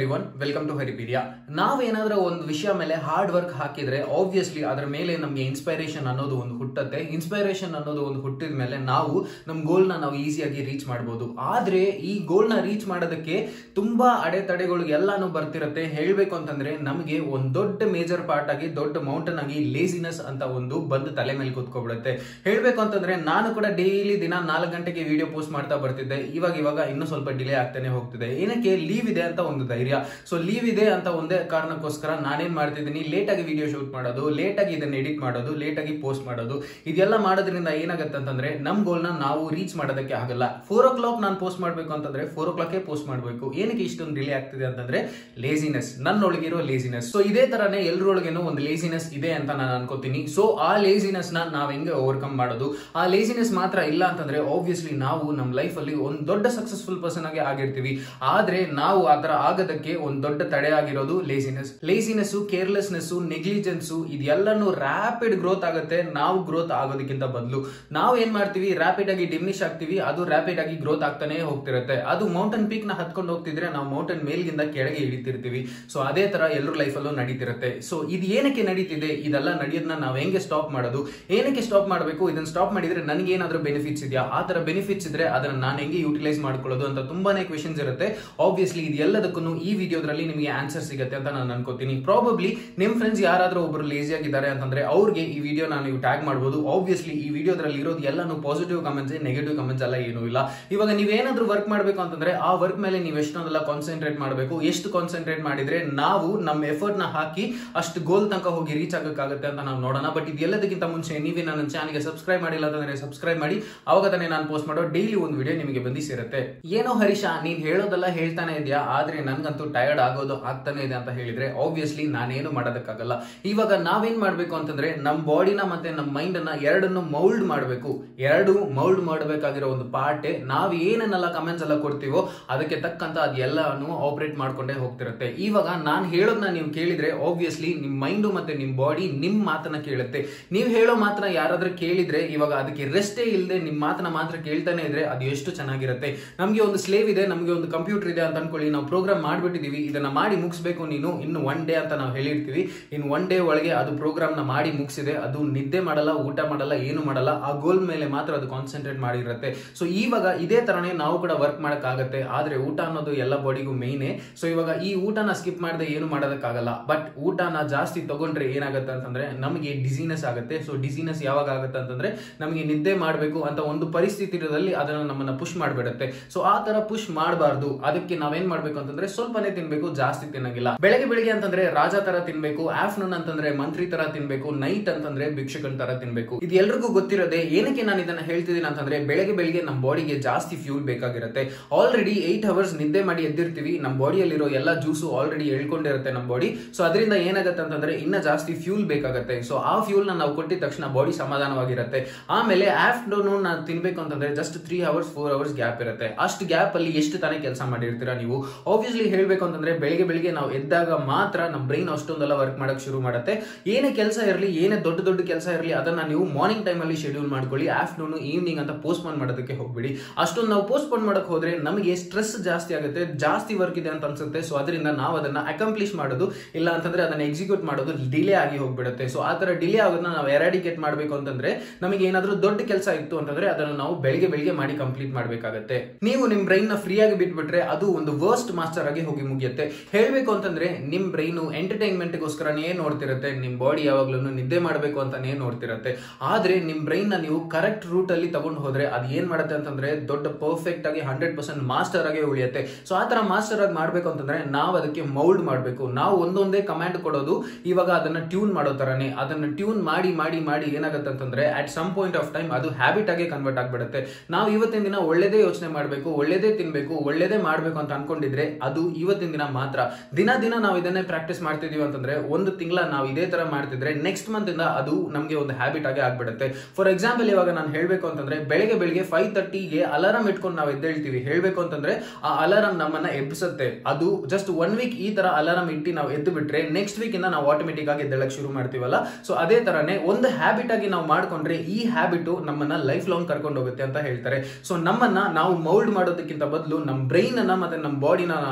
every everyone welcome to Haripedia ನಾವೇನಾದ್ರೂ ಒಂದು ವಿಷಯ ಮೇಲೆ ಹಾರ್ಡ್ ವರ್ಕ್ ಹಾಕಿದ್ರೆ ಆಬ್ವಿಯಸ್ಲಿ ಅದರ ಮೇಲೆ ನಮಗೆ ಇನ್ಸ್ಪೈರೇಷನ್ ಅನ್ನೋದು ಒಂದು ಹುಟ್ಟತ್ತೆ ಇನ್ಸ್ಪೈರೇಷನ್ ಅನ್ನೋದು ಒಂದು ಹುಟ್ಟಿದ ಮೇಲೆ ನಾವು ನಮ್ಮ ಗೋಲ್ನ ನಾವು ಈಸಿಯಾಗಿ ರೀಚ್ ಮಾಡ್ಬೋದು ಆದ್ರೆ ಈ ಗೋಲ್ನ ರೀಚ್ ಮಾಡೋದಕ್ಕೆ ತುಂಬಾ ಅಡೆತಡೆಗಳು ಎಲ್ಲಾನು ಬರ್ತಿರತ್ತೆ ಹೇಳ್ಬೇಕು ಅಂತಂದ್ರೆ ನಮಗೆ ಒಂದು ದೊಡ್ಡ ಮೇಜರ್ ಪಾರ್ಟ್ ಆಗಿ ದೊಡ್ಡ ಮೌಂಟನ್ ಆಗಿ ಲೇಸಿನೆಸ್ ಅಂತ ಒಂದು ಬಂದು ತಲೆ ಮೇಲೆ ಕೂತ್ಕೊಬಿಡುತ್ತೆ ಹೇಳ್ಬೇಕು ಅಂತಂದ್ರೆ ನಾನು ಕೂಡ ಡೈಲಿ ದಿನ ನಾಲ್ಕು ಗಂಟೆಗೆ ವಿಡಿಯೋ ಪೋಸ್ಟ್ ಮಾಡ್ತಾ ಬರ್ತಿದ್ದೆ ಇವಾಗ ಇವಾಗ ಇನ್ನೂ ಸ್ವಲ್ಪ ಡಿಲೇ ಆಗ್ತಾನೆ ಹೋಗ್ತಿದೆ ಏನಕ್ಕೆ ಲೀವ್ ಇದೆ ಅಂತ ಒಂದು ಧೈರ್ಯ ಸೊ ಲೀವ್ ಇದೆ ಅಂತ ಒಂದೇ ಕಾರಣಕ್ಕೋಸ್ಕರ ನಾನೇನ್ ಮಾಡ್ತಿದ್ದೀನಿ ಲೇಟ್ ಆಗಿ ವಿಡಿಯೋ ಶೂಟ್ ಮಾಡೋದು ಲೇಟ್ ಆಗಿ ಇದನ್ನ ಎಡಿಟ್ ಮಾಡೋದು ಲೇಟ್ ಆಗಿ ಪೋಸ್ಟ್ ಮಾಡೋದು ಇದೆಲ್ಲ ಮಾಡೋದ್ರಿಂದ ಏನಾಗುತ್ತೆ ಅಂತಂದ್ರೆ ನಮ್ ಗೋಲ್ನ ನಾವು ರೀಚ್ ಮಾಡೋದಕ್ಕೆ ಆಗಲ್ಲ ಫೋರ್ ಓ ಕ್ಲಾಕ್ ನಾನು ಪೋಸ್ಟ್ ಮಾಡ್ಬೇಕು ಅಂತಂದ್ರೆ ಫೋರ್ ಓ ಕ್ಲಾಕ್ ಪೋಸ್ಟ್ ಮಾಡಬೇಕು ಏನಕ್ಕೆ ಇಷ್ಟೊಂದು ಡಿಲೇ ಆಗ್ತಿದೆ ಅಂತಂದ್ರೆ ಲೇಸಿನೆಸ್ ನನ್ನೊಳಗಿರೋ ಲೇಸಿನೆಸ್ ಸೊ ಇದೇ ತರನೇ ಎಲ್ರೊಳಗೇನೋ ಒಂದು ಲೇಸಿನೆಸ್ ಇದೆ ಅಂತ ನಾನು ಅನ್ಕೋತೀನಿ ಸೊ ಆ ಲೇಸಿನೆಸ್ ನ ನಾವ್ ಹೆಂಗೆ ಓವರ್ಕಮ್ ಮಾಡೋದು ಆ ಲೇಸಿನೆಸ್ ಮಾತ್ರ ಇಲ್ಲ ಅಂತಂದ್ರೆ ಆಬ್ವಿಯಸ್ಲಿ ನಾವು ನಮ್ಮ ಲೈಫ್ ಅಲ್ಲಿ ಒಂದು ದೊಡ್ಡ ಸಕ್ಸಸ್ಫುಲ್ ಪರ್ಸನ್ ಆಗಿ ಆಗಿರ್ತೀವಿ ಆದ್ರೆ ನಾವು ಆ ತರ ಆಗೋದಕ್ಕೆ ಒಂದು ದೊಡ್ಡ ತಡೆ ಆಗಿರೋದು ಲೇಸಿನೆಸ್ ಲೇಸಿನೆಸ್ ಕೇರ್ಲೆಸ್ನೆಸ್ ನೆಗ್ಲಿಜೆನ್ಸ್ ಇದೆಲ್ಲನೂ ರ್ಯಾಪಿಡ್ ಗ್ರೋತ್ ಆಗುತ್ತೆ ನಾವು ಗ್ರೋತ್ ಆಗೋದಕ್ಕಿಂತ ಬದಲು ನಾವು ಏನ್ ಮಾಡ್ತೀವಿ ರ್ಯಾಪಿಡ್ ಆಗಿ ಡಿಮಿನಿಷ್ ಆಗ್ತೀವಿ ಅದು ರ್ಯಾಪಿಡ್ ಆಗಿ ಗ್ರೋತ್ ಆಗ್ತಾನೆ ಹೋಗ್ತಿರುತ್ತೆ ಅದು ಮೌಂಟನ್ ಪೀಕ್ ನ ಹತ್ಕೊಂಡು ಹೋಗ್ತಿದ್ರೆ ನಾವು ಮೌಂಟನ್ ಮೇಲ್ಗಿಂದ ಕೆಳಗೆ ಇಳಿತಿರ್ತೀವಿ ಸೊ ಅದೇ ತರ ಎಲ್ಲರ ಲೈಫಲ್ಲೂ ನಡೀತಿರುತ್ತೆ ಸೊ ಇದು ಏನಕ್ಕೆ ನಡೀತಿದೆ ಇದೆಲ್ಲ ನಡೆಯೋದನ್ನ ನಾವು ಹೆಂಗೆ ಸ್ಟಾಪ್ ಮಾಡೋದು ಏನಕ್ಕೆ ಸ್ಟಾಪ್ ಮಾಡಬೇಕು ಇದನ್ನ ಸ್ಟಾಪ್ ಮಾಡಿದ್ರೆ ನನಗೆ ಏನಾದ್ರೂ ಬೆನಿಫಿಟ್ಸ್ ಇದೆಯಾ ಆ ತರ ಬೆನಿಫಿಟ್ಸ್ ಇದ್ರೆ ಅದನ್ನ ನಾನು ಹೆಂಗೆ ಯೂಟಿಲೈಸ್ ಮಾಡ್ಕೊಳ್ಳೋದು ಅಂತ ತುಂಬಾನೇ ಕ್ವೆಶನ್ಸ್ ಇರುತ್ತೆ ಆಬ್ವಿಯಸ್ಲಿ ಇದು ಎಲ್ಲದಕ್ಕೂ ಈ ವಿಡಿಯೋದ್ರಲ್ಲಿ ನಿಮಗೆ ಆನ್ಸರ್ ಸಿಗುತ್ತೆ ಅಂತ ನಾನು ಅನ್ಕೋತೀನಿ ಪ್ರಾಬಬ್ಲಿ ನಿಮ್ ಫ್ರೆಂಡ್ಸ್ ಯಾರಾದ್ರೂ ಒಬ್ರು ಲೇಜಿ ಆಗಿದ್ದಾರೆ ಅಂತಂದ್ರೆ ಅವ್ರಿಗೆ ಈ ವಿಡಿಯೋ ನಾನು ನೀವು ಟ್ಯಾಗ್ ಮಾಡಬಹುದು ಆಬ್ವಿಯಸ್ಲಿ ಈ ವಿಡಿಯೋದ್ರಲ್ಲಿ ಇರೋದು ಎಲ್ಲಾನು ಪಾಸಿಟಿವ್ ಕಮೆಂಟ್ಸ್ ನೆಗೆಟಿವ್ ಕಮೆಂಟ್ಸ್ ಎಲ್ಲ ಏನೂ ಇಲ್ಲ ಇವಾಗ ನೀವೇನಾದ್ರೂ ವರ್ಕ್ ಮಾಡ್ಬೇಕು ಅಂತಂದ್ರೆ ಆ ವರ್ಕ್ ಮೇಲೆ ನೀವು ಎಷ್ಟೊಂದೆಲ್ಲ ಕಾನ್ಸಂಟ್ರೇಟ್ ಮಾಡಬೇಕು ಎಷ್ಟು ಕಾನ್ಸಂಟ್ರೇಟ್ ಮಾಡಿದ್ರೆ ನಾವು ನಮ್ಮ ಎಫರ್ಟ್ ನ ಹಾಕಿ ಅಷ್ಟು ಗೋಲ್ ತನಕ ಹೋಗಿ ರೀಚ್ ಆಗಕ್ಕಾಗುತ್ತೆ ಅಂತ ನಾವು ನೋಡೋಣ ಬಟ್ ಇದೆಲ್ಲದಕ್ಕಿಂತ ಮುಂಚೆ ನೀವೇ ನನ್ನ ಚಾನಲ್ಗೆ ಸಬ್ಸ್ಕ್ರೈಬ್ ಮಾಡಿಲ್ಲ ಅಂತಂದ್ರೆ ಸಬ್ಸ್ಕ್ರೈಬ್ ಮಾಡಿ ಅವಾಗ ತಾನೇ ನಾನು ಪೋಸ್ಟ್ ಮಾಡೋ ಡೈಲಿ ಒಂದು ವಿಡಿಯೋ ನಿಮಗೆ ಬಂದಿ ಸೇರುತ್ತೆ ಏನೋ ಹರೀಶ ನೀನ್ ಹೇಳೋದೆಲ್ಲ ಹೇಳ್ತಾನೆ ಇದೆಯಾ ಆದ್ರೆ ನನ್ಗಂತೂ ಟಯರ್ಡ್ ಆಗೋದು ಆಗ್ತಾನೆ ಇದೆ ಅಂತ ಹೇಳಿದ್ರೆ ಆಬ್ವಿಯಸ್ಲಿ ನಾನೇನು ಮಾಡೋದಕ್ಕಾಗಲ್ಲ ಇವಾಗ ನಾವೇನ್ ಮಾಡ್ಬೇಕು ಅಂತಂದ್ರೆ ನಮ್ಮ ಬಾಡಿನ ಮತ್ತೆ ನಮ್ಮ ಮೈಂಡ್ ಅನ್ನ ಎರಡನ್ನು ಮೌಲ್ಡ್ ಮಾಡಬೇಕು ಎರಡು ಮೌಲ್ಡ್ ಮಾಡಬೇಕಾಗಿರೋ ಒಂದು ಪಾರ್ಟೇ ನಾವ್ ಏನನ್ನೆಲ್ಲ ಕಮೆಂಟ್ಸ್ ಎಲ್ಲ ಕೊಡ್ತೀವೋ ಅದಕ್ಕೆ ತಕ್ಕಂತ ಅದೆಲ್ಲಾನು ಆಪರೇಟ್ ಮಾಡ್ಕೊಂಡೇ ಹೋಗ್ತಿರುತ್ತೆ ಇವಾಗ ನಾನು ಹೇಳೋದನ್ನ ನೀವು ಕೇಳಿದ್ರೆ ಆಬ್ವಿಯಸ್ಲಿ ನಿಮ್ ಮೈಂಡು ಮತ್ತೆ ನಿಮ್ ಬಾಡಿ ನಿಮ್ ಮಾತನ್ನ ಕೇಳುತ್ತೆ ನೀವು ಹೇಳೋ ಮಾತನ್ನ ಯಾರಾದ್ರೂ ಕೇಳಿದ್ರೆ ಇವಾಗ ಅದಕ್ಕೆ ರೆಸ್ಟೇ ಇಲ್ಲದೆ ನಿಮ್ ಮಾತನ್ನ ಮಾತ್ರ ಕೇಳ್ತಾನೆ ಇದ್ರೆ ಅದು ಎಷ್ಟು ಚೆನ್ನಾಗಿರುತ್ತೆ ನಮ್ಗೆ ಒಂದು ಸ್ಲೇವ್ ಇದೆ ನಮ್ಗೆ ಒಂದು ಕಂಪ್ಯೂಟರ್ ಇದೆ ಅಂತ ಅನ್ಕೊಳ್ಳಿ ನಾವು ಪ್ರೋಗ್ರಾಮ್ ಮಾಡ್ಬಿಟ್ಟಿದೀವಿ ಇದನ್ನ ಮಾಡಿ ಮುಗಿಸ್ಬೇಕು ನೀನು ಇನ್ನು ಒನ್ ಡೇ ಅಂತ ನಾವು ಹೇಳಿರ್ತೀವಿ ಇನ್ ಒನ್ ಡೇ ಒಳಗೆ ಅದು ಪ್ರೋಗ್ರಾಮ್ ನ ಮಾಡಿ ಮುಗಿಸಿದೆ ಅದು ನಿದ್ದೆ ಮಾಡಲ್ಲ ಊಟ ಮಾಡಲ್ಲ ಏನು ಮಾಡಲ್ಲ ಆ ಗೋಲ್ ಮೇಲೆ ಮಾತ್ರ ಅದು ಕಾನ್ಸಂಟ್ರೇಟ್ ಮಾಡಿರುತ್ತೆ ಸೊ ಇವಾಗ ಇದೇ ತರನೇ ನಾವು ಕೂಡ ವರ್ಕ್ ಮಾಡಕ್ ಆಗತ್ತೆ ಆದ್ರೆ ಊಟ ಅನ್ನೋದು ಎಲ್ಲ ಬಾಡಿಗೂ ಮೇಯ್ನೇ ಸೊ ಇವಾಗ ಈ ಊಟನ ಸ್ಕಿಪ್ ಮಾಡದೆ ಏನು ಮಾಡೋದಕ್ಕಾಗಲ್ಲ ಬಟ್ ಊಟನ ಜಾಸ್ತಿ ತಗೊಂಡ್ರೆ ಏನಾಗುತ್ತೆ ಅಂತಂದ್ರೆ ನಮಗೆ ಡಿಸಿನೆಸ್ ಆಗುತ್ತೆ ಸೊ ಡಿಸಿನೆಸ್ ಯಾವಾಗ ಆಗುತ್ತೆ ಅಂತಂದ್ರೆ ನಮಗೆ ನಿದ್ದೆ ಮಾಡಬೇಕು ಅಂತ ಒಂದು ಪರಿಸ್ಥಿತಿ ಇರೋದ್ರಲ್ಲಿ ಅದನ್ನ ನಮ್ಮನ್ನ ಪುಷ್ ಮಾಡಿಬಿಡುತ್ತೆ ಸೊ ಆ ತರ ಪುಷ್ ಮಾಡಬಾರ್ದು ಅದಕ್ಕೆ ನಾವೇನ್ ಮಾಡ್ಬೇಕು ಅಂತಂದ್ರೆ ಸ್ವಲ್ಪನೇ ತಿನ್ಬೇಕು ಜಾಸ್ತಿ ತಿನ್ನಂಗಿಲ್ಲ ಬೆಳಗ್ಗೆ ಬೆಳಿಗ್ಗೆ ಅಂತಂದ್ರೆ ರಾಜ ತರ ತಿನ್ಬೇಕು ಆಫ್ಟರ್ನೂನ್ ಅಂತಂದ್ರೆ ಮಂತ್ರಿ ತರ ತಿನ್ಬೇಕು ನೈಟ್ ಅಂತಂದ್ರೆ ಭಿಕ್ಷಕನ್ ತರ ತಿನ್ಬೇಕು ಇದು ಎಲ್ರಿಗೂ ಗೊತ್ತಿರೋದೆ ಏನಕ್ಕೆ ನಾನು ಇದನ್ನ ಹೇಳ್ತಿದ್ದೀನಿ ಅಂತಂದ್ರೆ ಬೆಳಗ್ಗೆ ಬೆಳಿಗ್ಗೆ ನಮ್ಮ ಬಾಡಿಗೆ ಜಾಸ್ತಿ ಫ್ಯೂಲ್ ಬೇಕಾಗಿರುತ್ತೆ ಆಲ್ರೆಡಿ ಏಟ್ ಅವರ್ಸ್ ನಿದ್ದೆ ಮಾಡಿ ಎದ್ದಿರ್ತೀವಿ ನಮ್ಮ ಬಾಡಿಯಲ್ಲಿರೋ ಎಲ್ಲ ಜ್ಯೂಸು ಆಲ್ರೆಡಿ ಎಳ್ಕೊಂಡಿರುತ್ತೆ ನಮ್ಮ ಬಾಡಿ ಸೊ ಅದರಿಂದ ಏನಾಗುತ್ತೆ ಅಂತಂದ್ರೆ ಇನ್ನ ಜಾಸ್ತಿ ಫ್ಯೂಲ್ ಬೇಕಾಗುತ್ತೆ ಸೊ ಆ ಫ್ಯೂಲ್ ನ ನಾವು ಕೊಟ್ಟಿದ ತಕ್ಷಣ ಬಾಡಿ ಸಮಾಧಾನವಾಗಿರುತ್ತೆ ಆಮೇಲೆ ಆಫ್ಟರ್ನೂನ್ ನಾನು ತಿನ್ಬೇಕು ಅಂತಂದ್ರೆ just three hours four hours gap ಇರುತ್ತೆ ಅಷ್ಟು ಗ್ಯಾಪ್ ಅಲ್ಲಿ ಎಷ್ಟು ತಾನೇ ಕೆಲಸ ಮಾಡಿರ್ತೀರಾ ನೀವು ಆಬ್ವಿಯಸ್ಲಿ ಹೇಳ್ಬೇಕು ಅಂತಂದ್ರೆ ಬೆಳಿಗ್ಗೆ ಬೆಳಿಗ್ಗೆ ನಾವು ಎದ್ದಾಗ ಮಾತ್ರ ನಮ್ಮ ಬ್ರೈನ್ ಅಷ್ಟೊಂದೆಲ್ಲ ವರ್ಕ್ ಮಾಡಕ್ ಶುರು ಮಾಡುತ್ತೆ ಏನೇ ಕೆಲಸ ಇರಲಿ ಏನೇ ದೊಡ್ಡ ದೊಡ್ಡ ಕೆಲಸ ಇರಲಿ ಅದನ್ನ ನೀವು ಮಾರ್ನಿಂಗ್ ಟೈಮ್ ಅಲ್ಲಿ ಶೆಡ್ಯೂಲ್ ಮಾಡ್ಕೊಳ್ಳಿ ಆಫ್ಟರ್ನೂನ್ ಈವ್ನಿಂಗ್ ಅಂತ ಪೋಸ್ಟ್ಪೋನ್ ಮಾಡೋದಕ್ಕೆ ಹೋಗ್ಬಿಡಿ ಅಷ್ಟೊಂದು ನಾವು ಪೋಸ್ಟ್ಪೋನ್ ಮಾಡಕ್ ಹೋದ್ರೆ ನಮಗೆ ಸ್ಟ್ರೆಸ್ ಜಾಸ್ತಿ ಆಗುತ್ತೆ ಜಾಸ್ತಿ ವರ್ಕ್ ಇದೆ ಅಂತ ಅನ್ಸುತ್ತೆ ಸೊ ಅದರಿಂದ ನಾವು ಅದನ್ನ ಅಕಂಪ್ಲಿಷ್ ಮಾಡೋದು ಇಲ್ಲ ಅಂತಂದ್ರೆ ಅದನ್ನ ಎಕ್ಸಿಕ್ಯೂಟ್ ಮಾಡೋದು ಡಿಲೇ ಆಗಿ ಹೋಗ್ಬಿಡುತ್ತೆ ಸೊ ಆ ತರ ಡಿಲೇ ಆಗೋದನ್ನ ನಾವು ಎರಾಡಿಕೇಟ್ ಮಾಡಬೇಕು ಅಂತಂದ್ರೆ ನಮಗೆ ಏನಾದ್ರೂ ದೊಡ್ಡ ಕೆಲಸ ಇತ್ತು ಅಂತಂದ್ರೆ ಅದನ್ನ ನಾವು ಬೆಳಿಗ್ಗೆ ಬೆಳಿಗ್ಗೆ ಮಾಡಿ ಕಂಪ್ಲೀಟ್ ಮಾಡಬೇಕಾಗತ್ತೆ ನೀವು ನಿಮ್ ಬ್ರೈನ್ ನ ಫ್ರೀ ಆಗಿ ಬಿಟ್ಬಿಟ್ರೆ ಅದು ಒಂದು ವರ್ಸ್ಟ್ ಮಾಸ್ಟರ್ ಆಗಿ ಹೋಗಿ ಮುಗಿಯುತ್ತೆ ಹೇಳ್ಬೇಕು ಅಂತಂದ್ರೆ ನಿಮ್ ಬ್ರೈನ್ ಎಂಟರ್ಟೈನ್ಮೆಂಟ್ ಗೋಸ್ಕರನೇ ನೋಡ್ತಿರುತ್ತೆ ನಿಮ್ ಬಾಡಿ ಯಾವಾಗ್ಲೂ ನಿದ್ದೆ ಮಾಡಬೇಕು ಅಂತಾನೇ ನೋಡ್ತಿರುತ್ತೆ ಆದ್ರೆ ನಿಮ್ ಬ್ರೈನ್ ನ ನೀವು ಕರೆಕ್ಟ್ ರೂಟ್ ಅಲ್ಲಿ ತಗೊಂಡು ಹೋದ್ರೆ ಅದು ಏನ್ ಮಾಡುತ್ತೆ ಅಂತಂದ್ರೆ ದೊಡ್ಡ ಪರ್ಫೆಕ್ಟ್ ಆಗಿ ಹಂಡ್ರೆಡ್ ಪರ್ಸೆಂಟ್ ಮಾಸ್ಟರ್ ಆಗಿ ಉಳಿಯುತ್ತೆ ಸೊ ಆ ತರ ಮಾಸ್ಟರ್ ಆಗಿ ಮಾಡ್ಬೇಕು ಅಂತಂದ್ರೆ ನಾವು ಅದಕ್ಕೆ ಮೌಲ್ಡ್ ಮಾಡಬೇಕು ನಾವು ಒಂದೊಂದೇ ಕಮಾಂಡ್ ಕೊಡೋದು ಇವಾಗ ಅದನ್ನ ಟ್ಯೂನ್ ಮಾಡೋ ತರನೇ ಅದನ್ನ ಟ್ಯೂನ್ ಮಾಡಿ ಮಾಡಿ ಮಾಡಿ ಏನಾಗುತ್ತೆ ಅಂತಂದ್ರೆ at some point of time ಅದು ಹ್ಯಾಬಿಟ್ ಆಗಿ ಕನ್ವರ್ಟ್ ಆಗ್ಬಿಡುತ್ತೆ ನಾವು ಇವತ್ತಿನ ದಿನ ಒಳ್ಳೇದೇ ಯೋಚನೆ ಮಾಡಬೇಕು ಒಳ್ಳೇದೇ ತಿನ್ಬೇಕು ಒಳ್ಳೇದೇ ಮಾಡ್ಬೇಕು ಅಂತ ಅನ್ಕೊಂಡಿದ್ರೆ ಅದು ಇವತ್ತಿನ ದಿನ ಮಾತ್ರ ದಿನ ದಿನ ನಾವು ಇದನ್ನೇ ಪ್ರಾಕ್ಟೀಸ್ ಮಾಡ್ತಿದೀವಿ ಅಂತಂದ್ರೆ ಒಂದು ತಿಂಗಳ ನಾವು ಇದೇ ತರ ಮಾಡ್ತಿದ್ರೆ ನೆಕ್ಸ್ಟ್ ಮಂತ್ ಇಂದ ಅದು ನಮಗೆ ಒಂದು ಹ್ಯಾಬಿಟ್ ಆಗಿ ಆಗ್ಬಿಡುತ್ತೆ ಫಾರ್ ಎಕ್ಸಾಂಪಲ್ ಇವಾಗ ನಾನು ಹೇಳ್ಬೇಕು ಅಂತಂದ್ರೆ ಬೆಳಗ್ಗೆ ಬೆಳಿಗ್ಗೆ ಫೈವ್ ತರ್ಟಿಗೆ ಅಲಾರಾಮ್ ಇಟ್ಕೊಂಡು ನಾವು ಎದ್ದೇಳ್ತೀವಿ ಹೇಳ್ಬೇಕು ಅಂತಂದ್ರೆ ಆ ಅಲಾರಾಮ್ ನಮ್ಮನ್ನ ಎಬ್ಬಿಸುತ್ತೆ ಅದು ಜಸ್ಟ್ ಒನ್ ವೀಕ್ ಈ ತರ ಅಲಾರಾಮ್ ಇಟ್ಟು ನಾವು ಎದ್ದು ಬಿಟ್ರೆ ನೆಕ್ಸ್ಟ್ ವೀಕ್ ಇಂದ ನಾವು ಆಟೋಮೆಟಿಕ್ ಆಗಿ ಎದ್ದೇಳಕ್ ಶುರು ಮಾಡ್ತೀವಲ್ಲ ಸೊ ಅದೇ ತರನೇ ಒಂದು ಹ್ಯಾಬಿಟ್ ಆಗಿ ನಾವು ಮಾಡ್ಕೊಂಡ್ರೆ ಈ ಹ್ಯಾಬಿಟ್ ನಮ್ಮನ್ನ ಲೈಫ್ ಲಾಂಗ್ ಕರ್ಕೊಂಡು ಹೋಗುತ್ತೆ ಅಂತ ಹೇಳ್ತಾರೆ ಸೊ ನಮ್ಮನ್ನ ನಾವು ಮೌಲ್ಡ್ ಮಾಡೋದಕ್ಕಿಂತ ಬದಲು ನಮ್ಮ ಬ್ರೈನ್ ಅನ್ನ ಮತ್ತೆ ನಮ್ಮ ಬಾಡಿನ ನಾವು ಯಾವಾಗ್ಲೂ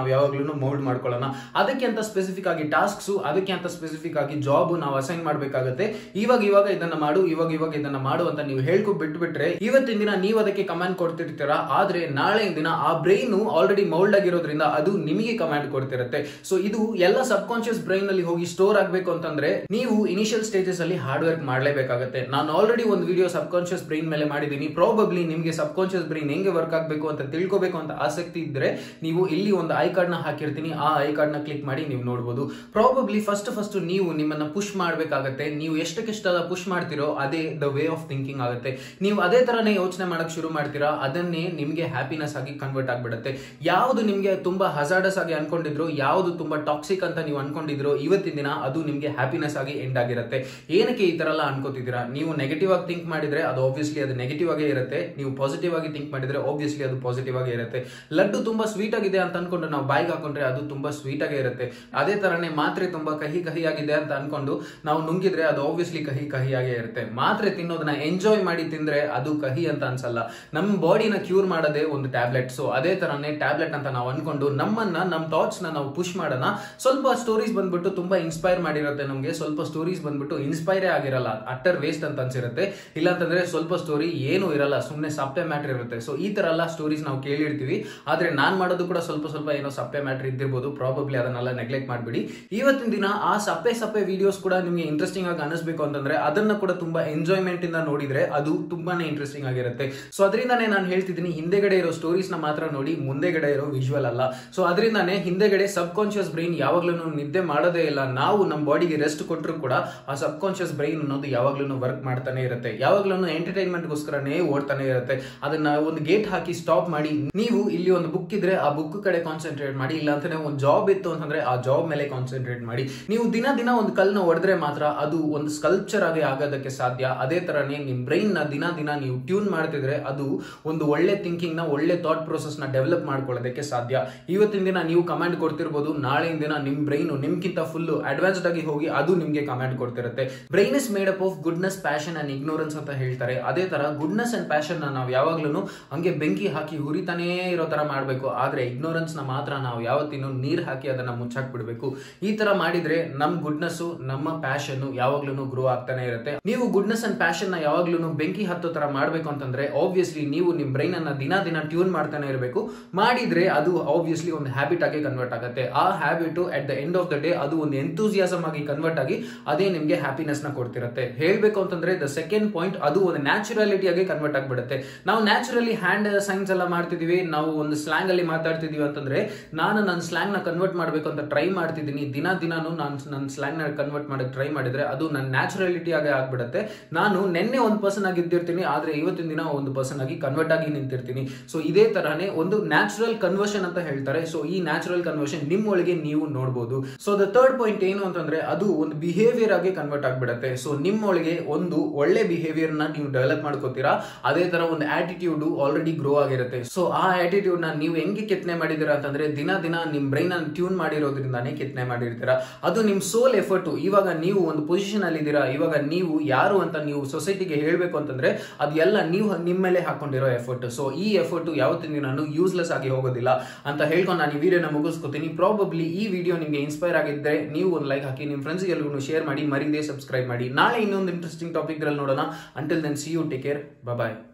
ಯಾವಾಗ್ಲೂ ಮೌಲ್ಡ್ ಮಾಡ್ಕೊಳ್ಳೋಣ ಅದಕ್ಕೆ ಅಂತ ಸ್ಪೆಸಿಫಿಕ್ ಆಗಿ ಟಾಸ್ಕ್ಸ್ ಅದಕ್ಕೆ ಅಂತ ಸ್ಪೆಸಿಫಿಕ್ ಆಗಿ ಜಾಬ್ ನಾವು ಅಸೈನ್ ಮಾಡ್ಬೇಕಾಗತ್ತೆ ಇವಾಗ ಇವಾಗ ಇದನ್ನ ಮಾಡು ಇವಾಗ ಇವಾಗ ಇದನ್ನ ಮಾಡು ಅಂತ ನೀವು ಹೇಳ್ಕೊ ಬಿಟ್ಬಿಟ್ರೆ ಇವತ್ತಿನ ದಿನ ನೀವು ಅದಕ್ಕೆ ಕಮಾಂಡ್ ಕೊಡ್ತಿರ್ತೀರಾ ಆದ್ರೆ ನಾಳೆ ದಿನ ಆ ಬ್ರೈನ್ ಆಲ್ರೆಡಿ ಮೌಲ್ಡ್ ಆಗಿರೋದ್ರಿಂದ ಅದು ನಿಮಗೆ ಕಮಾಂಡ್ ಕೊಡ್ತಿರುತ್ತೆ ಸೊ ಇದು ಎಲ್ಲ ಸಬ್ ಕಾನ್ಶಿಯಸ್ ಬ್ರೈನ್ ಅಲ್ಲಿ ಹೋಗಿ ಸ್ಟೋರ್ ಆಗ್ಬೇಕು ಅಂತಂದ್ರೆ ನೀವು ಇನಿಷಿಯಲ್ ಸ್ಟೇಜಸ್ ಅಲ್ಲಿ ಹಾರ್ಡ್ ವರ್ಕ್ ಮಾಡಲೇಬೇಕಾಗುತ್ತೆ ನಾನು ಆಲ್ರೆಡಿ ಒಂದು ವಿಡಿಯೋ ಸಬ್ ಕಾನ್ಶಿಯಸ್ ಬ್ರೈನ್ ಮೇಲೆ ಮಾಡಿದ್ದೀನಿ ಪ್ರಾಬಬ್ಲಿ ನಿಮಗೆ ಸಬ್ ಕಾನ್ಶಿಯಸ್ ಬ್ರೈನ್ ಹೆಂಗೆ ವರ್ಕ್ ಆಗಬೇಕು ಅಂತ ತಿಳ್ಕೋಬೇಕು ಅಂತ ಆಸಕ್ತಿ ಇದ್ರೆ ನೀವು ಇಲ್ಲಿ ಒಂದು ಐ ಕಾರ್ಡ್ ನ ಹಾಕಿರ್ತೀನಿ ಆ ಐ ಕಾರ್ಡ್ ನ ಕ್ಲಿಕ್ ಮಾಡಿ ನೀವು ನೋಡಬಹುದು ಪ್ರಾಬಬ್ಲಿ ಫಸ್ಟ್ ಫಸ್ಟ್ ನೀವು ನಿಮ್ಮನ್ನ ಪುಷ್ ಮಾಡಬೇಕಾಗತ್ತೆ ನೀವು ಎಷ್ಟಕ್ಕೆಷ್ಟೆಲ್ಲ ಪುಷ್ ಮಾಡ್ತಿರೋ ಅದೇ ದ ವೇ ಆಫ್ ಥಿಂಕಿಂಗ್ ಆಗುತ್ತೆ ನೀವು ಅದೇ ತರನೇ ಯೋಚನೆ ಮಾಡಕ್ ಶುರು ಮಾಡ್ತೀರಾ ಅದನ್ನೇ ನಿಮಗೆ ಹ್ಯಾಪಿನೆಸ್ ಆಗಿ ಕನ್ವರ್ಟ್ ಆಗ್ಬಿಡುತ್ತೆ ಯಾವುದು ನಿಮಗೆ ತುಂಬಾ ಹಜಾರ್ಡಸ್ ಆಗಿ ಅನ್ಕೊಂಡಿದ್ರು ಯಾವುದು ತುಂಬಾ ಟಾಕ್ಸಿಕ್ ಅಂತ ನೀವು ಅನ್ಕೊಂಡಿದ್ರು ಇವತ್ತಿನ ದಿನ ಅದು ನಿಮಗೆ ಹ್ಯಾಪಿನೆಸ್ ಆಗಿ ಎಂಡ್ ಆಗಿರುತ್ತೆ ಏನಕ್ಕೆ ಈ ತರ ಎಲ್ಲ ಅನ್ಕೋತಿದ್ದೀರಾ ನೀವು ನೆಗೆಟಿವ್ ಆಗಿ ಥಿಂಕ್ ಮಾಡಿದ್ರೆ ಅದು ಆಬ್ವಿಯಸ್ಲಿ ಅದು ನೆಗೆಟಿವ್ ಆಗೇ ಇರುತ್ತೆ ನೀವು ಪಾಸಿಟಿವ್ ಆಗಿ ಥಿಂಕ್ ಮಾಡಿದ್ರೆ ಆಬ್ವಿಯಸ್ಲಿ ಅದು ಪಾಸಿಟಿವ್ ಆಗೇ ಇರುತ್ತೆ ಲಡ್ಡು ತುಂಬಾ ಸ್ವೀಟ್ ಆಗಿದೆ ಅಂತ ಅನ್ಕೊಂಡು ನಾವು ಬಾಯಿಗೆ ಹಾಕೊಂಡ್ರೆ ಅದು ತುಂಬಾ ಸ್ವೀಟ್ ಆಗೇ ಇರುತ್ತೆ ಅದೇ ತರನೇ ಮಾತ್ರೆ ತುಂಬಾ ಕಹಿ ಕಹಿ ಆಗಿದೆ ಅಂತ ಅನ್ಕೊಂಡು ನಾವು ನುಂಗಿದ್ರೆ ಅದು ಆಬ್ವಿಯಸ್ಲಿ ಕಹಿ ಕಹಿಯಾಗೇ ಇರುತ್ತೆ ಮಾತ್ರೆ ತಿನ್ನೋದನ್ನ ಎಂಜಾಯ್ ಮಾಡಿ ತಿಂದ್ರೆ ಅದು ಕಹಿ ಅಂತ ಅನ್ಸಲ್ಲ ನಮ್ಮ ಬಾಡಿನ ಕ್ಯೂರ್ ಮಾಡೋದೇ ಒಂದು ಟ್ಯಾಬ್ಲೆಟ್ ಸೊ ಅದೇ ತರನೇ ಟ್ಯಾಬ್ಲೆಟ್ ಅಂತ ನಾವು ಅನ್ಕೊಂಡು ನಮ್ಮನ್ನ ನಮ್ಮ ಥಾಟ್ಸ್ ನ ನಾವು ಪುಷ್ ಮಾಡೋಣ ಸ್ವಲ್ಪ ಸ್ಟೋರೀಸ್ ಬಂದ್ಬಿಟ್ಟು ತುಂಬಾ ಇನ್ಸ್ಪೈರ್ ಮಾಡಿರುತ್ತೆ ನಮಗೆ ಸ್ವಲ್ಪ ಸ್ಟೋರೀಸ್ ಬಂದ್ಬಿಟ್ಟು ಇನ್ಸ್ಪೈರೇ ಆಗಿರಲ್ಲ ಅಟ್ಟರ್ ವೇಸ್ಟ್ ಅಂತ ಅನ್ಸಿರುತ್ತೆ ಇಲ್ಲ ಅಂತಂದ್ರೆ ಸ್ವಲ್ಪ ಸ್ಟೋರಿ ಏನು ಇರಲ್ಲ ಸುಮ್ಮನೆ ಸಪ್ಪೆ ಮ್ಯಾಟ್ರ್ ಇರುತ್ತೆ ಸೊ ಈ ತರ ಎಲ್ಲ ಸ್ಟೋರೀಸ್ ನಾವು ಕೇಳಿರ್ತೀವಿ ಆದ್ರೆ ನಾನ್ ಮಾಡೋದು ಕೂಡ ಸ್ವಲ್ಪ ಸ್ವಲ್ಪ ಏನೋ ಸಪ್ಪೆ ಮ್ಯಾಟ್ರ್ ಇದ್ದಿರ್ಬೋದು ಪ್ರಾಬಬ್ಲಿ ಅದನ್ನೆಲ್ಲ ನೆಗ್ಲೆಕ್ಟ್ ಮಾಡ್ಬಿಡಿ ಇವತ್ತಿನ ದಿನ ಆ ಸಪ್ಪೆ ಸಪ್ಪೆ ವಿಡಿಯೋಸ್ ಕೂಡ ನಿಮಗೆ ಇಂಟ್ರೆಸ್ಟಿಂಗ್ ಆಗಿ ಅನಿಸ್ಬೇಕು ಅಂತಂದ್ರೆ ಅದನ್ನ ಕೂಡ ತುಂಬಾ ಎಂಜಾಯ್ಮೆಂಟ್ ಇಂದ ನೋಡಿದ್ರೆ ಅದು ತುಂಬಾನೇ ಇಂಟ್ರೆಸ್ಟಿಂಗ್ ಆಗಿರುತ್ತೆ ಸೊ ಅದರಿಂದಾನೇ ನಾನು ಹೇಳ್ತಿದ್ದೀನಿ ಹಿಂದೆಗಡೆ ಇರೋ ಸ್ಟೋರೀಸ್ ನ ಮಾತ್ರ ನೋಡಿ ಮುಂದೆಗಡೆ ಇರೋ ವಿಜುವಲ್ ಅಲ್ಲ ಸೊ ಅದರಿಂದಾನೇ ಹಿಂದೆಗಡೆ ಸಬ್ ಕಾನ್ಶಿಯಸ್ ಬ್ರೈನ್ ಯಾವಾಗ್ಲೂ ನಿದ್ದೆ ಮಾಡೋದೇ ಇಲ್ಲ ನಾವು ನಮ್ಮ ಬಾಡಿಗೆ ರೆಸ್ಟ್ ಕೊಟ್ಟರು ಕೂಡ ಆ ಸಬ್ ಕಾನ್ಶಿಯಸ್ ಬ್ರೈನ್ ಅನ್ನೋದು ಯಾವಾಗ್ಲೂ ವರ್ಕ್ ಮಾಡ್ತಾನೆ ಇರುತ್ತೆ ಯಾವಾಗ್ಲೂ ಎಂಟರ್ಟೈನ್ಮೆಂಟ್ ಗೋಸ್ಕರನೇ ಓಡ್ತಾನೆ ಇರುತ್ತೆ ಅದನ್ನ ಒಂದು ಗೇಟ್ ಹಾಕಿ ಸ್ಟಾಪ್ ಮಾಡಿ ನೀವು ಇಲ್ಲಿ ಒಂದು ಬುಕ್ ಇದ್ರೆ ಆ ಬುಕ್ ಕಡೆ ಕಾನ್ಸಂಟ್ರೇಟ್ ಮಾಡಿ ಇಲ್ಲ ಅಂತಂದ್ರೆ ಒಂದು ಜಾಬ್ ಇತ್ತು ಅಂತಂದ್ರೆ ಆ ಜಾಬ್ ಮೇಲೆ ಕಾನ್ಸಂಟ್ರೇಟ್ ಮಾಡಿ ನೀವು ದಿನ ದಿನ ಒಂದು ಕಲ್ನ ಹೊಡೆದ್ರೆ ಮಾತ್ರ ಅದು ಒಂದು ಸ್ಕಲ್ಪ್ಚರ್ ಆಗಿ ಆಗೋದಕ್ಕೆ ಸಾಧ್ಯ ಅದೇ ತರನೇ ನಿಮ್ ಬ್ರೈನ್ ನ ದಿನ ದಿನ ನೀವು ಟ್ಯೂನ್ ಮಾಡ್ತಿದ್ರೆ ಅದು ಒಂದು ಒಳ್ಳೆ ಥಿಂಕಿಂಗ್ ನ ಒಳ್ಳೆ ಥಾಟ್ ಪ್ರೊಸೆಸ್ ನ ಡೆವಲಪ್ ಮಾಡ್ಕೊಳ್ಳೋದಕ್ಕೆ ಸಾಧ್ಯ ಇವತ್ತಿನ ದಿನ ನೀವು ಕಮಾಂಡ್ ಕೊಡ್ತಿರ್ಬೋದು ನಾಳೆಯ ದಿನ ನಿಮ್ ಬ್ರೈನ್ ನಿಮ್ಗಿಂತ ಫುಲ್ ಅಡ್ವಾನ್ಸ್ಡ್ ಆಗಿ ಹೋಗಿ ಅದು ನಿಮ್ಗೆ ಕಮಾಂಡ್ ಕೊಡ್ತಿರುತ್ತೆ brain is made up of goodness passion and ignorance ಅಂತ ಹೇಳ್ತಾರೆ ಅದೇ ತರ ಗುಡ್ನೆಸ್ ಅಂಡ್ ಪ್ಯಾಷನ್ ನ ನಾವು ಯಾವಾಗ್ಲೂ ಹಂಗೆ ಬೆಂಕಿ ಹಾಕಿ ಹುರಿತಾನೇ ಇರೋ ತರ ಮಾಡ್ಬೇಕು ಆದ್ರೆ ಇಗ್ನೋರೆನ್ಸ್ ನ ಮಾತ್ರ ನಾವು ಯಾವತ್ತಿನೂ ನೀರ್ ಹಾಕಿ ಅದನ್ನ ಮುಚ್ಚಾಕ್ ಬಿಡ್ಬೇಕು ಈ ತರ ಮಾಡಿದ್ರೆ ನಮ್ ಗುಡ್ನೆಸ್ ನಮ್ಮ ಪ್ಯಾಷನ್ ಯಾವಾಗ್ಲೂ ಗ್ರೋ ಆಗ್ತಾನೆ ಇರುತ್ತೆ ನೀವು ಗುಡ್ನೆಸ್ ಅಂಡ್ ಪ್ಯಾಷನ್ ನ ಯಾವಾಗ್ಲೂ ಬೆಂಕಿ ಹತ್ತೋ ತರ ಮಾಡ್ಬೇಕು ಅಂತಂದ್ರೆ ಆಬ್ವಿಯಸ್ಲಿ ನೀವು ನಿಮ್ ಬ್ರೈನ್ ಅನ್ನ ದಿನ ದಿನ ಟ್ಯೂನ್ ಮಾಡ್ತಾನೆ ಇರಬೇಕು ಮಾಡಿದ್ರೆ ಅದು ಆಬ್ವಿಯಸ್ಲಿ ಒಂದು ಹ್ಯಾಬಿಟ್ ಆಗಿ ಕನ್ವರ್ಟ್ ಆಗುತ್ತೆ ಆ habit at the end of the day ಅದು ಒಂದು ಎಂತೂಸಿಯಾಸಮ್ ಆಗಿ ಕನ್ವರ್ಟ್ ಆಗಿ ಅದೇ ನಿಮ್ಗೆ ಹ್ಯಾಪಿನೆಸ್ ನ ಕೊಡ್ತಿರುತ್ತೆ ಹೇಳ್ಬೇಕು ಅಂತಂದ್ರೆ ದ ಸೆಕೆಂಡ್ ಪಾಯಿಂಟ್ ಅದು ಒಂದು ನ್ಯಾಚುರಾಲಿಟಿ ಆಗಿ ಕನ್ವರ್ಟ್ ಆಗ್ಬಿಡುತ್ತೆ ನಾವು ನ್ಯಾಚುರಲಿ ಹ್ಯಾಂಡ್ ಸೈನ್ಸ್ ಎಲ್ಲ ಮಾಡ್ತಿದೀವಿ ನಾವು ಒಂದು ಸ್ಲಾಂಗ್ ಅಲ್ಲಿ ಮಾತಾಡ್ತಿದೀವಿ ಅಂತಂದ್ರೆ ನಾನು ನನ್ನ ಸ್ಲಾಂಗ್ ನ ಕನ್ವರ್ಟ್ ಮಾಡ್ಬೇಕು ಅಂತ ಟ್ರೈ ಮಾಡ್ತಿದ್ದೀನಿ ದಿನ ದಿನಾನು ನಾನು ನನ್ನ ಸ್ಲಾಂಗ್ ನ ಕನ್ವರ್ಟ್ ಮಾಡಕ್ ಟ್ರೈ ಮಾಡಿದ್ರೆ ಅದು ನನ್ನ ನ್ಯಾಚುರಾಲಿಟಿ ಆಗಿ ಆಗ್ಬಿಡುತ್ತೆ ನಾನು ನಿನ್ನೆ ಒಂದು ಪರ್ಸನ್ ಆಗಿ ಇದ್ದಿರ್ತೀನಿ ಆದ್ರೆ ಇವತ್ತಿನ ದಿನ ಒಂದು ಪರ್ಸನ್ ಆಗಿ ಕನ್ವರ್ಟ್ ಆಗಿ ನಿಂತಿರ್ತೀನಿ ಸೊ ಇದೇ ತರನೇ ಒಂದು ನ್ಯಾಚುರಲ್ ಕನ್ವರ್ಷನ್ ಅಂತ ಹೇಳ್ತಾರೆ ಸೊ ಈ ನ್ಯಾಚುರಲ್ ಕನ್ವರ್ಷನ್ ನಿಮ್ ಒಳಗೆ ನೀವು ನೋಡಬಹುದು ಸೊ ದ ಥರ್ಡ್ ಪಾಯಿಂಟ್ ಏನು ಅಂತಂದ್ರೆ ಅದು ಒಂದು ಬಿಹೇವಿಯರ್ ಆಗಿ ಕನ್ವರ್ಟ್ ಆಗ್ಬಿಡುತ್ತೆ ಸೊ ನಿಮ್ಮೊಳಗೆ ಒಂದು ಒಳ್ಳೆ ಬಿಹೇವಿಯರ್ ನ ನೀವು ಡೆವಲಪ್ ಮಾಡ್ಕೋತೀರಾ ಅದೇ ತರ ಒಂದು ಆಟಿಟ್ಯೂಡ್ ಆಲ್ರೆಡಿ ಗ್ರೋ ಆಗಿರುತ್ತೆ ಸೊ ಆ ಆಟಿಟ್ಯೂಡ್ ನ ನೀವು ಹೆಂಗೆ ಕೆತ್ತನೆ ಮಾಡಿದೀರಾ ಅಂತಂದ್ರೆ ದಿನ ದಿನ ನಿಮ್ ಬ್ರೈನ್ ಅನ್ನು ಟ್ಯೂನ್ ಮಾಡಿರೋದ್ರಿಂದಾನೇ ಕೆತ್ತನೆ ಮಾಡಿರ್ತೀರಾ ಅದು ನಿಮ್ ಸೋಲ್ ಎಫರ್ಟ್ ಇವಾಗ ನೀವು ಒಂದು ಪೊಸಿಷನ್ ಅಲ್ಲಿ ಇದ್ದೀರಾ ಇವಾಗ ನೀವು ಯಾರು ಅಂತ ನೀವು ಸೊಸೈಟಿಗೆ ಹೇಳ್ಬೇಕು ಅಂತಂದ್ರೆ ಅದೆಲ್ಲ ನೀವು ನಿಮ್ಮ ಮೇಲೆ ಹಾಕೊಂಡಿರೋ ಎಫರ್ಟ್ ಸೊ ಈ ಎಫರ್ಟ್ ಯಾವತ್ತಿನ ನಾನು ಯೂಸ್ಲೆಸ್ ಆಗಿ ಹೋಗೋದಿಲ್ಲ ಅಂತ ಹೇಳ್ಕೊಂಡು ನಾನು ಈ ವಿಡಿಯೋನ ಮುಗಿಸ್ಕೊತೀನಿ ಪ್ರಾಬಬ್ಲಿ ಈ ವಿಡಿಯೋ ನಿಮಗೆ ಇನ್ಸ್ಪೈರ್ ಆಗಿದ್ರೆ ನೀವು ಒಂದು ಲೈಕ್ ಹಾಕಿ ನಿಮ್ಮ ಫ್ರೆಂಡ್ಸ್ಗೆ ಎಲ್ಲರೂ ಶೇರ್ ಮಾಡಿ ಮರಿದೇ ಸಬ್ಸ್ಕ್ರೈಬ್ ಮಾಡಿ ನಾಳೆ ಇನ್ನೊಂದು ಇಂಟ್ರೆಸ್ಟಿಂಗ್ ಟಾಪಿಕ್ ನೋಡೋಣ until then see you take care bye